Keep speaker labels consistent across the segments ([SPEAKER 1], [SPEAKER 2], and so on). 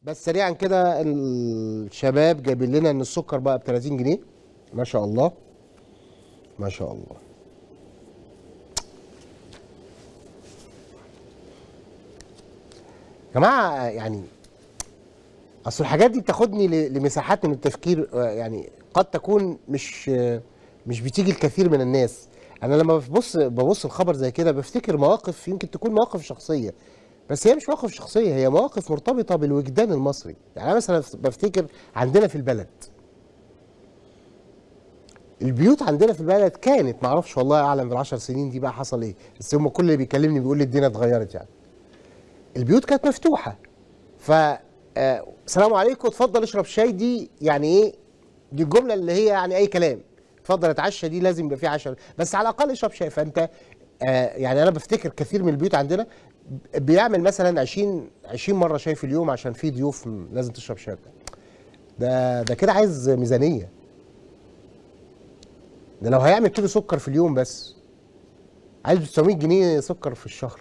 [SPEAKER 1] بس سريعا كده الشباب جايبين لنا ان السكر بقى ب 30 جنيه ما شاء الله ما شاء الله يا جماعه يعني اصل الحاجات دي بتاخدني ل- لمساحات من التفكير آه، يعني قد تكون مش آه، مش بتيجي الكثير من الناس انا لما ببص ببص الخبر زي كده بفتكر مواقف يمكن تكون مواقف شخصيه بس هي مش مواقف شخصيه هي مواقف مرتبطه بالوجدان المصري يعني انا مثلا بفتكر عندنا في البلد البيوت عندنا في البلد كانت معرفش والله اعلم بالعشر سنين دي بقى حصل ايه بس هم كل اللي بيكلمني بيقول لي الدنيا اتغيرت يعني البيوت كانت مفتوحه ف آه، السلام عليكم اتفضل اشرب شاي دي يعني ايه دي الجمله اللي هي يعني اي كلام اتفضل اتعشى دي لازم يبقى فيه عشاء بس على الاقل اشرب شاي فانت آه يعني انا بفتكر كثير من البيوت عندنا بيعمل مثلا 20 20 مره شاي في اليوم عشان في ضيوف م- لازم تشرب شاي ده ده كده عايز ميزانيه ده لو هيعمل كيلو سكر في اليوم بس عايز 900 جنيه سكر في الشهر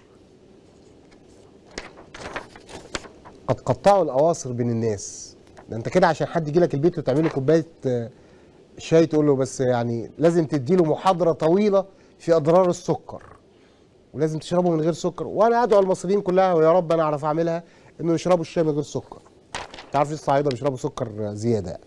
[SPEAKER 1] قد قطعوا الاواصر بين الناس ده انت كده عشان حد يجي لك البيت وتعمل له كوبايه آه، شاي تقول له بس يعني لازم تدي له محاضره طويله في اضرار السكر ولازم تشربه من غير سكر وانا ادعو المصريين كلها ويا رب انا اعرف اعملها انه يشربوا الشاي من غير سكر تعرف الصعايده بيشربوا سكر زياده